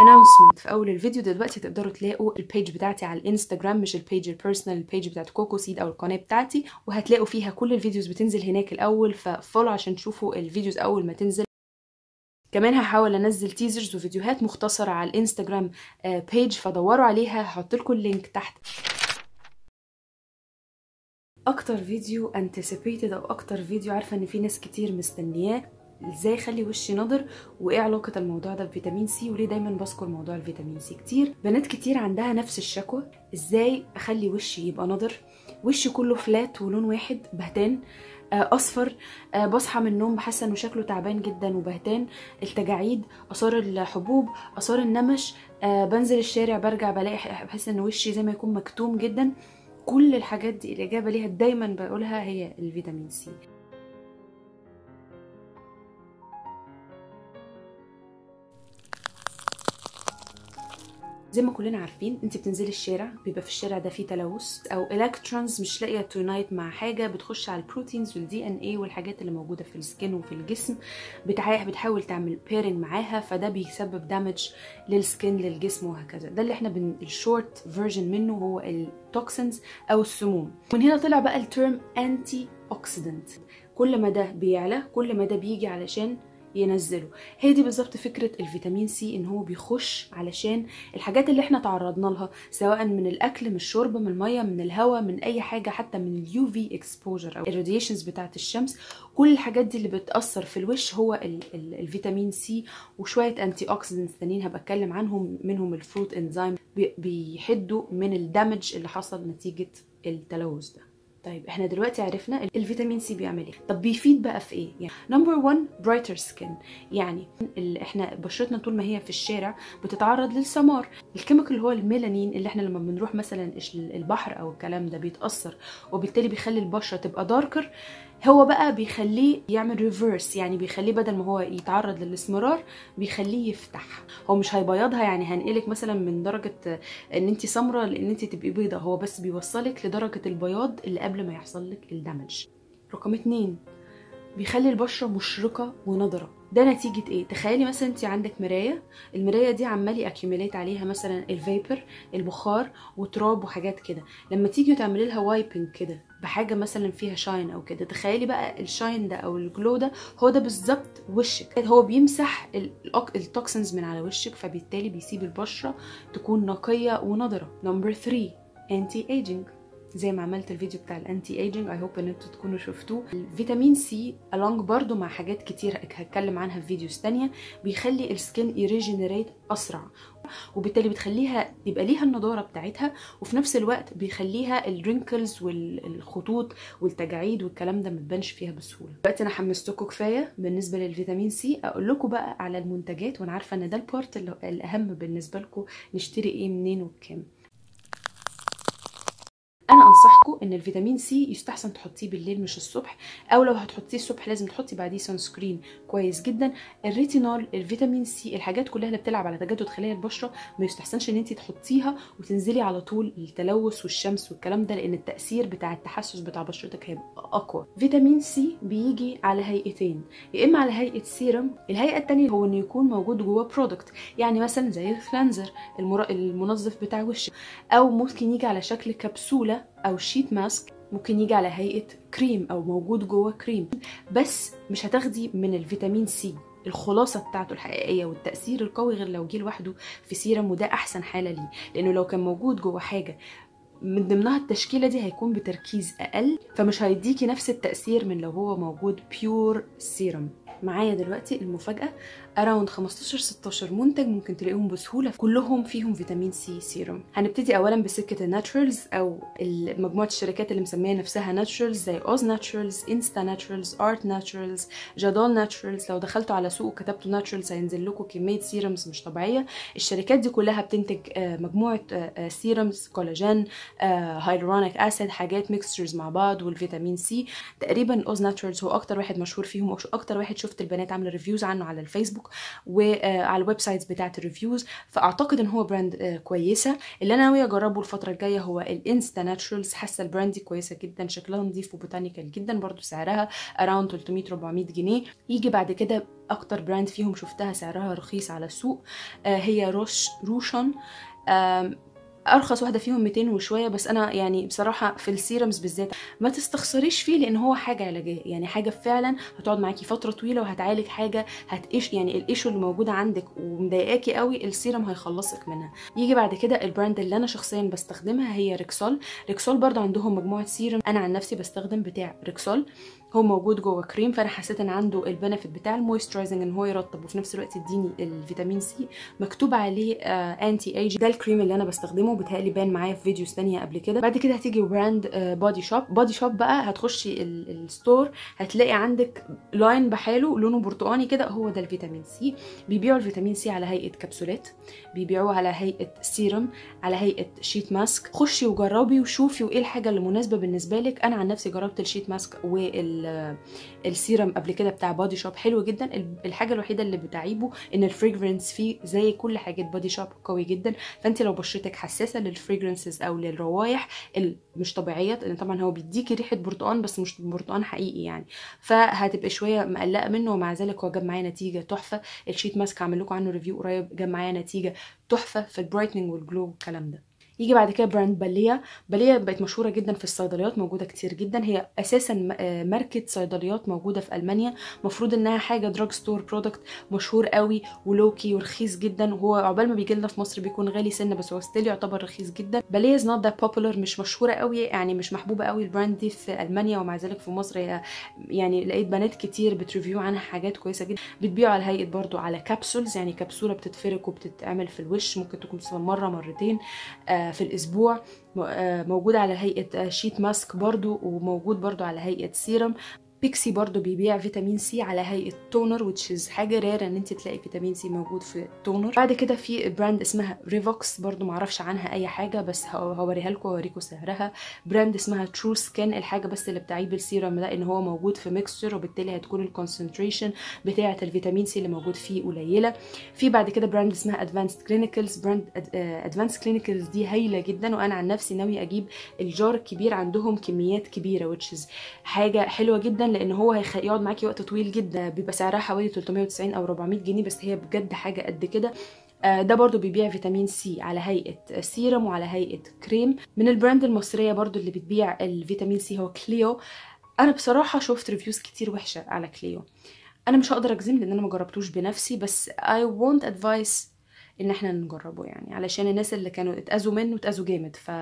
announcement في اول الفيديو دلوقتي تقدروا تلاقوا البيج بتاعتي على الانستجرام مش البيج البيرسونال البيج بتاعت كوكو سيد او القناه بتاعتي وهتلاقوا فيها كل الفيديوز بتنزل هناك الاول ففولو عشان تشوفوا الفيديوز اول ما تنزل كمان هحاول انزل تيزرز وفيديوهات مختصره على الانستجرام بيج فدوروا عليها هحط لكم اللينك تحت اكتر فيديو anticipated او اكتر فيديو عارفه ان في ناس كتير مستنياه ازاي اخلي وشي نضر وايه علاقه الموضوع ده بفيتامين سي وليه دايما بذكر موضوع الفيتامين سي كتير بنات كتير عندها نفس الشكوى ازاي اخلي وشي يبقى نضر وشي كله فلات ولون واحد بهتان اصفر بصحى من النوم بحس انه شكله تعبان جدا وبهتان التجاعيد اثار الحبوب اثار النمش بنزل الشارع برجع بلاقي بحس ان وشي زي ما يكون مكتوم جدا كل الحاجات دي الاجابه ليها دايما بقولها هي الفيتامين سي زي ما كلنا عارفين انت بتنزلي الشارع بيبقى في الشارع ده فيه تلوث او الكترونز مش لاقيه تونايت مع حاجه بتخش على البروتينز والدي ان اي والحاجات اللي موجوده في السكين وفي الجسم بتحاول تعمل بيرنج معاها فده بيسبب دامج للسكين للجسم وهكذا ده اللي احنا بن... الشورت فيرجن منه هو التوكسينز او السموم من هنا طلع بقى الترم انتي اوكسيدنت كل ما ده بيعلى كل ما ده بيجي علشان ينزله هي دي بالظبط فكره الفيتامين سي ان هو بيخش علشان الحاجات اللي احنا تعرضنا لها سواء من الاكل من الشرب من الميه من الهواء من اي حاجه حتى من اليو في اكسبوجر او الراديشنز بتاعه الشمس كل الحاجات دي اللي بتاثر في الوش هو ال ال الفيتامين سي وشويه انتي اوكسيدنتس تانيين هبقى اتكلم عنهم منهم الفروت انزيم بيحدوا من الدمج اللي حصل نتيجه التلوث ده طيب احنا دلوقتي عرفنا الفيتامين سي بيعمل ايه طب بيفيد بقى في ايه يعني نمبر 1 برايتر سكين يعني اللي احنا بشرتنا طول ما هي في الشارع بتتعرض للسمار الكيميكال اللي هو الميلانين اللي احنا لما بنروح مثلا البحر او الكلام ده بيتاثر وبالتالي بيخلي البشره تبقى داركر هو بقى بيخليه يعمل ريفرس يعني بيخليه بدل ما هو يتعرض للاسمرار بيخليه يفتح هو مش هيبيضها يعني هنقلك مثلا من درجه ان انت سمراء لان انت تبقي بيضه هو بس بيوصلك لدرجه البياض اللي قبل ما يحصل لك الدمج رقم اتنين بيخلي البشره مشرقه ونضره ده نتيجة ايه؟ تخيلي مثلا انت عندك مراية المراية دي عمال يأكيوميليت عليها مثلا الفيبر البخار وتراب وحاجات كده لما تيجي تعملي لها وايبنج كده بحاجة مثلا فيها شاين او كده تخيلي بقى الشاين ده او الجلو ده هو ده بالظبط وشك هو بيمسح التوكسنز من على وشك فبالتالي بيسيب البشرة تكون نقية ونضرة نمبر 3 انتي ايجينج زي ما عملت الفيديو بتاع الانتي ايجينج اي هوب ان انتوا تكونوا شفتوه الفيتامين سي along برضو مع حاجات كتير هتكلم عنها في فيديوز تانية بيخلي السكين يريجنريت اسرع وبالتالي بتخليها يبقى ليها النضاره بتاعتها وفي نفس الوقت بيخليها الرينكلز والخطوط والتجاعيد والكلام ده ما تبانش فيها بسهوله دلوقتي انا حمستكم كفايه بالنسبه للفيتامين سي اقول لكم بقى على المنتجات وانا عارفه ان ده البارت الاهم بالنسبه لكم نشتري ايه منين وبكام انا انصحكم ان الفيتامين سي يستحسن تحطيه بالليل مش الصبح او لو هتحطيه الصبح لازم تحطي بعديه سان سكرين كويس جدا الريتينول الفيتامين سي الحاجات كلها اللي بتلعب على تجدد خلايا البشره ما يستحسنش ان انت تحطيها وتنزلي على طول التلوث والشمس والكلام ده لان التاثير بتاع التحسس بتاع بشرتك هيبقى اقوى فيتامين سي بيجي على هيئتين يا اما على هيئه سيرم الهيئه الثانيه هو انه يكون موجود جوه برودكت يعني مثلا زي الكلانزر المنظف بتاع وشك او ممكن يجي على شكل كبسوله او شيت ماسك ممكن يجي على هيئه كريم او موجود جوه كريم بس مش هتاخدي من الفيتامين سي الخلاصة بتاعته الحقيقية والتأثير القوي غير لو جه لوحده في سيرم وده أحسن حالة ليه لأنه لو كان موجود جوه حاجة من ضمنها التشكيلة دي هيكون بتركيز أقل فمش هيديكي نفس التأثير من لو هو موجود بيور سيرم معايا دلوقتي المفاجأة اراوند 15 16 منتج ممكن تلاقيهم بسهوله كلهم فيهم فيتامين سي سيروم هنبتدي اولا بسكه الناتشرالز او مجموعه الشركات اللي مسميه نفسها ناتشرالز زي اوز ناتشرالز انستا ناتشرالز ارت ناتشرالز جادول ناتشرالز لو دخلتوا على سوق وكتبتوا ناتشرالز هينزل لكم كميه سيرومز مش طبيعيه الشركات دي كلها بتنتج مجموعه سيرومز كولاجين هايلورونيك اسيد حاجات ميكسترز مع بعض والفيتامين سي تقريبا اوز ناتشرالز هو اكتر واحد مشهور فيهم اكتر واحد شفت البنات عامله ريفيوز عنه على الفيسبوك بوك وعلى الويب سايتس بتاعت الريفيوز فاعتقد ان هو براند كويسه اللي انا ناويه اجربه الفتره الجايه هو الانستا ناتشرالز حاسه البراند دي كويسه جدا شكلها نظيف وبوتانيكال جدا برضو سعرها اراوند 300 400 جنيه يجي بعد كده اكتر براند فيهم شفتها سعرها رخيص على السوق هي روش روشون ارخص واحده فيهم 200 وشويه بس انا يعني بصراحه في السيرمز بالذات ما تستخسريش فيه لان هو حاجه علاجيه يعني حاجه فعلا هتقعد معاكي فتره طويله وهتعالج حاجه هتقش يعني الايشو اللي موجوده عندك ومضايقاكي قوي السيرم هيخلصك منها يجي بعد كده البراند اللي انا شخصيا بستخدمها هي ريكسول ريكسول برضه عندهم مجموعه سيرم انا عن نفسي بستخدم بتاع ريكسول هو موجود جوه كريم فانا حسيت ان عنده البنفيت بتاع المويسترايزنج ان هو يرطب وفي نفس الوقت يديني الفيتامين سي مكتوب عليه آه انتي ايج ده الكريم اللي انا بستخدمه بيتهيألي بان معايا في فيديوز تانية قبل كده بعد كده هتيجي براند آه بودي شوب بودي شوب بقى هتخشي الستور هتلاقي عندك لاين بحاله لونه برتقاني كده هو ده الفيتامين سي بيبيعوا الفيتامين سي على هيئه كبسولات بيبيعوه على هيئه سيرم على هيئه شيت ماسك خشي وجربي وشوفي وايه الحاجه اللي مناسبه بالنسبه لك انا عن نفسي جربت الشيت ماسك وال السيرم قبل كده بتاع بودي شوب حلو جدا الحاجه الوحيده اللي بتعيبه ان الفريجرنس فيه زي كل حاجات بودي شوب قوي جدا فانت لو بشرتك حساسه للفريجرنسز او للروايح مش طبيعيه لان طبعا هو بيديكي ريحه برتقان بس مش برتقان حقيقي يعني فهتبقى شويه مقلقه منه ومع ذلك هو جاب معايا نتيجه تحفه الشيت ماسك عامل لكم عنه ريفيو قريب جاب معايا نتيجه تحفه في البرايتنينج والجلو والكلام ده يجي بعد كده براند باليه باليه بقت مشهوره جدا في الصيدليات موجوده كتير جدا هي اساسا ماركه صيدليات موجوده في المانيا المفروض انها حاجه دراج ستور برودكت مشهور قوي ولوكي ورخيص جدا وهو عقبال ما بيجي لنا في مصر بيكون غالي سنه بس هو ستيل يعتبر رخيص جدا باليه از نوت ذات بوبولار مش مشهوره قوي يعني مش محبوبه قوي البراند دي في المانيا ومع ذلك في مصر هي يعني لقيت بنات كتير بتريفيو عنها حاجات كويسه جدا بتبيعوا على هيئه برضو على كابسولز يعني كبسوله بتتفرك وبتتعمل في الوش ممكن تكون مره مرتين في الاسبوع موجود على هيئه شيت ماسك برضو وموجود برضو على هيئه سيرم بيكسي برضو بيبيع فيتامين سي على هيئه تونر which is حاجه رير ان انت تلاقي فيتامين سي موجود في تونر بعد كده في براند اسمها ريفوكس برضو معرفش عنها اي حاجه بس هوريها لكم واوريكم سعرها براند اسمها ترو سكين الحاجه بس اللي بتعيب السيرم ده ان هو موجود في ميكستشر وبالتالي هتكون الكونسنتريشن بتاعه الفيتامين سي اللي موجود فيه قليله في بعد كده براند اسمها ادفانسد كلينيكالز براند ادفانسد كلينيكالز دي هايله جدا وانا عن نفسي ناوي اجيب الجار الكبير عندهم كميات كبيره which is حاجه حلوه جدا لان هو هيقعد معاكي وقت طويل جدا بيبقى سعرها حوالي 390 او 400 جنيه بس هي بجد حاجه قد كده ده برضو بيبيع فيتامين سي على هيئة سيرم وعلى هيئة كريم من البراند المصرية برضو اللي بتبيع الفيتامين سي هو كليو أنا بصراحة شفت ريفيوز كتير وحشة على كليو أنا مش هقدر أجزم لأن أنا ما جربتوش بنفسي بس I won't advise ان احنا نجربه يعني علشان الناس اللي كانوا اتاذوا منه اتاذوا جامد ف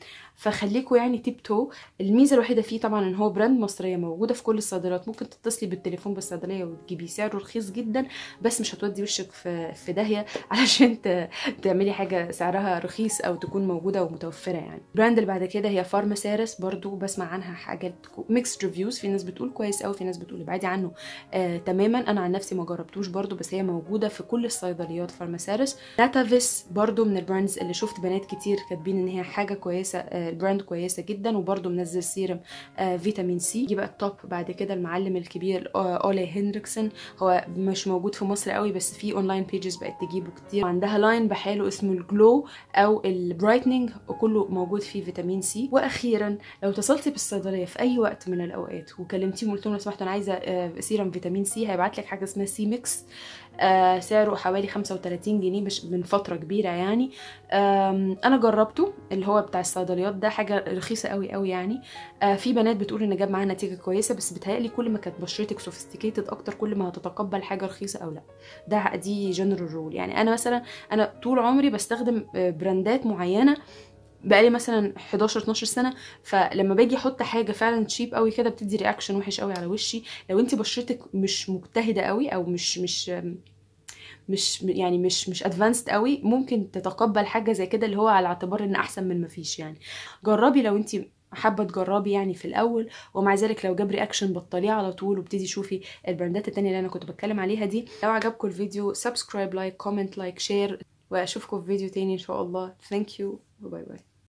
فخليكوا يعني تيب تو الميزه الوحيده فيه طبعا ان هو براند مصريه موجوده في كل الصيدليات ممكن تتصلي بالتليفون بالصيدليه وتجيبيه سعره رخيص جدا بس مش هتودي وشك في في داهيه علشان تعملي حاجه سعرها رخيص او تكون موجوده ومتوفره يعني البراند اللي بعد كده هي فارماسيرس برضو بسمع عنها حاجات ميكس ريفيوز في ناس بتقول كويس قوي في ناس بتقول ابعدي عنه آه تماما انا عن نفسي ما جربتوش برضو بس هي موجوده في كل الصيدليات فارماسيرس ناتافيس برضو من البراندز اللي شفت بنات كتير كاتبين ان هي حاجه كويسه آه البراند كويسه جدا وبرده منزل سيرم آه فيتامين سي يجي بقى التوب بعد كده المعلم الكبير آه اولي هندريكسون هو مش موجود في مصر قوي بس في اونلاين بيجز بقت تجيبه كتير عندها لاين بحاله اسمه الجلو او البرايتنينج وكله موجود فيه فيتامين سي واخيرا لو اتصلتي بالصيدليه في اي وقت من الاوقات وكلمتيهم قلت لهم لو سمحتوا انا عايزه آه سيرم فيتامين سي هيبعت لك حاجه اسمها سي ميكس آه سعره حوالي 35 جنيه مش من فتره كبيره يعني انا جربته اللي هو بتاع الصيدليات ده حاجه رخيصه قوي قوي يعني آه في بنات بتقول ان جاب معاها نتيجه كويسه بس بتهيألي كل ما كانت بشرتك سوفيستيكيتد اكتر كل ما هتتقبل حاجه رخيصه او لا ده دي جنرال رول يعني انا مثلا انا طول عمري بستخدم براندات معينه بقالي مثلا 11 12 سنه فلما باجي احط حاجه فعلا تشيب قوي كده بتدي رياكشن وحش قوي على وشي لو انت بشرتك مش مجتهده قوي او مش مش مش يعني مش مش ادفانسد قوي ممكن تتقبل حاجه زي كده اللي هو على اعتبار ان احسن من ما فيش يعني جربي لو انت حابه تجربي يعني في الاول ومع ذلك لو جاب رياكشن بطليه على طول وابتدي شوفي البراندات التانية اللي انا كنت بتكلم عليها دي لو عجبكم الفيديو سبسكرايب لايك كومنت لايك شير واشوفكم في فيديو تاني ان شاء الله ثانك يو باي باي